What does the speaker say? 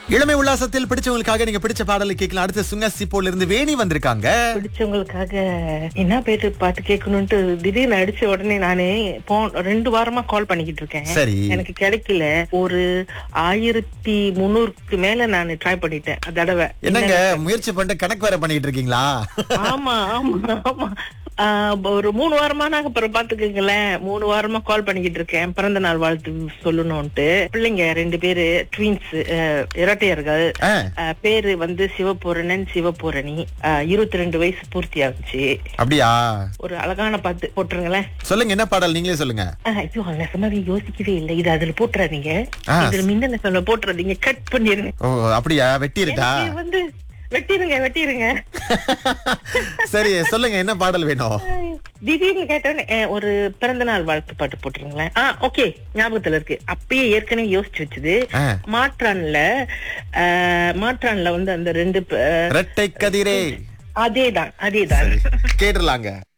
இளமை உல்லாசத்தில் பிடிச்சவங்களுக்காக நீங்க பிடிச்ச பாடலை கேட்கலாம் அடுத்து சுங்கசி போல இருந்து வேணி வந்திருக்காங்க பிடிச்சவங்களுக்காக என்ன பேரு பாட்டு கேட்கணும்ட்டு திடீர்னு அடிச்ச உடனே நானு போன் ரெண்டு வாரமா கால் பண்ணிக்கிட்டு இருக்கேன் சரி. எனக்கு கிடைக்கல ஒரு ஆயிரத்தி முந்நூறுக்கு மேல நான் ட்ரை பண்ணிட்டேன் தடவை என்னங்க முயற்சி பண்ணிட்டு கணக்கு வேற பண்ணிட்டு இருக்கீங்களா ஆமா ஆமா ஆமா ஆஹ் ஒரு மூணு வாரமா நாங்க அப்புறம் பாத்துக்கங்களேன் மூணு வாரமா கால் பண்ணிக்கிட்டு இருக்கேன் பிறந்த நாள் வாழ்த்து சொல்லணும்ட்டு பிள்ளைங்க ரெண்டு பேரு ட்வின்ஸ் இரட்டையர்கள் ஆ, ஆஹ் பேரு வந்து சிவபூரணன் சிவபூரணி இருபத்தி ரெண்டு வயசு பூர்த்தி ஆகுச்சு அப்படியா ஒரு அழகான பாட்டு போட்டுருங்களேன் சொல்லுங்க என்ன பாடல் நீங்களே சொல்லுங்க ஆஹ் ஐயோ நெசமாவே யோசிக்கவே இல்லை இது அதுல போட்டுறாதீங்க ஆ. இதுல மின்னல சொல்ல போட்டுறாதீங்க கட் பண்ணிருங்க ஓ அப்படியா வெட்டி இருக்கா எனக்கு வந்து வெட்டிருங்க வெட்டிருங்க சரி சொல்லுங்க என்ன பாடல் வேணும் திடீர்னு கேட்டோன்னே அஹ், ஒரு பிறந்த நாள் வாழ்த்து பாட்டு போட்டுருங்களேன் ஆ ஓகே ஞாபகத்துல இருக்கு அப்பயே ஏற்கனவே யோசிச்சு வச்சது ஆ. மாற்றான்ல அஹ், மாற்றான்ல வந்து அந்த ரெண்டு ப- ரெட்டை கதிரே அதேதான் அதேதான் கேட்டுலாங்க